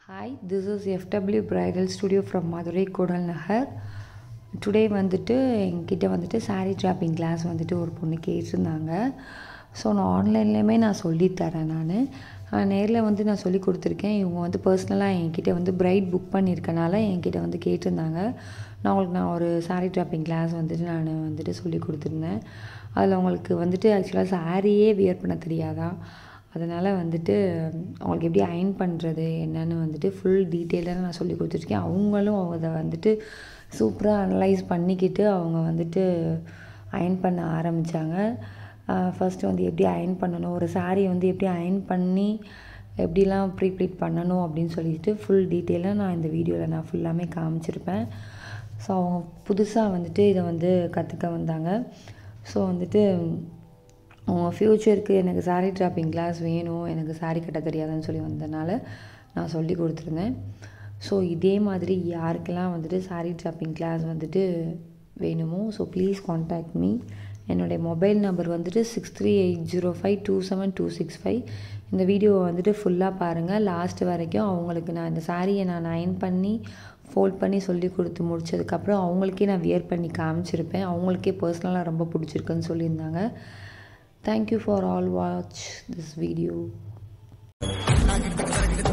hi this is FW bridal studio from Madurai Koodal Nagar today வந்துட்டு என்கிட்ட வந்துட்டு சாரீ ட்ராப்பிங் கிளாஸ் வந்துட்டு ஒரு பொண்ணு கேட்டிருந்தாங்க ஸோ நான் ஆன்லைன்லேயுமே நான் சொல்லித்தரேன் நான் நேரில் வந்து நான் சொல்லி கொடுத்துருக்கேன் இவங்க வந்து பர்சனலாக என்கிட்ட வந்து பிரைட் புக் பண்ணியிருக்கனால என்கிட்ட வந்து கேட்டிருந்தாங்க நான் உங்களுக்கு நான் ஒரு சாரீ ட்ராப்பிங் கிளாஸ் வந்துட்டு நான் வந்துட்டு சொல்லி கொடுத்துருந்தேன் அதில் அவங்களுக்கு வந்துட்டு ஆக்சுவலாக சாரியே வியர் பண்ண தெரியாதான் அதனால் வந்துட்டு அவங்களுக்கு எப்படி அயன் பண்ணுறது என்னன்னு வந்துட்டு ஃபுல் டீட்டெயிலாக நான் சொல்லி கொடுத்துருக்கேன் அவங்களும் அதை வந்துட்டு சூப்பராக அனலைஸ் பண்ணிக்கிட்டு அவங்க வந்துட்டு அயன் பண்ண ஆரம்பித்தாங்க ஃபஸ்ட்டு வந்து எப்படி அயன் பண்ணணும் ஒரு சாரீ வந்து எப்படி அயன் பண்ணி எப்படிலாம் ப்ரீப்ளீட் பண்ணணும் அப்படின்னு சொல்லிட்டு ஃபுல் டீட்டெயிலாக நான் இந்த வீடியோவில் நான் ஃபுல்லாமே காமிச்சிருப்பேன் ஸோ அவங்க புதுசாக வந்துட்டு இதை வந்து கற்றுக்க வந்தாங்க ஸோ வந்துட்டு அவங்க ஃப்யூச்சருக்கு எனக்கு சாரீ ட்ராப்பிங் கிளாஸ் வேணும் எனக்கு சாரீ கட்ட தெரியாதுன்னு சொல்லி வந்ததுனால நான் சொல்லி கொடுத்துருந்தேன் ஸோ இதே மாதிரி யாருக்கெல்லாம் வந்துட்டு சாரீ ட்ராப்பிங் கிளாஸ் வந்துட்டு வேணுமோ ஸோ ப்ளீஸ் காண்டாக்ட் மீ என்னுடைய மொபைல் நம்பர் வந்துட்டு six three eight zero five two seven two six five இந்த வீடியோவை வந்துட்டு ஃபுல்லாக பாருங்கள் லாஸ்ட் வரைக்கும் அவங்களுக்கு நான் இந்த சாரியை நான் அயன் பண்ணி ஃபோல்ட் பண்ணி சொல்லி கொடுத்து முடிச்சதுக்கப்புறம் அவங்களுக்கே நான் வியர் பண்ணி காமிச்சிருப்பேன் அவங்களுக்கே பர்சனலாக ரொம்ப பிடிச்சிருக்குன்னு சொல்லியிருந்தாங்க thank you for all watch this video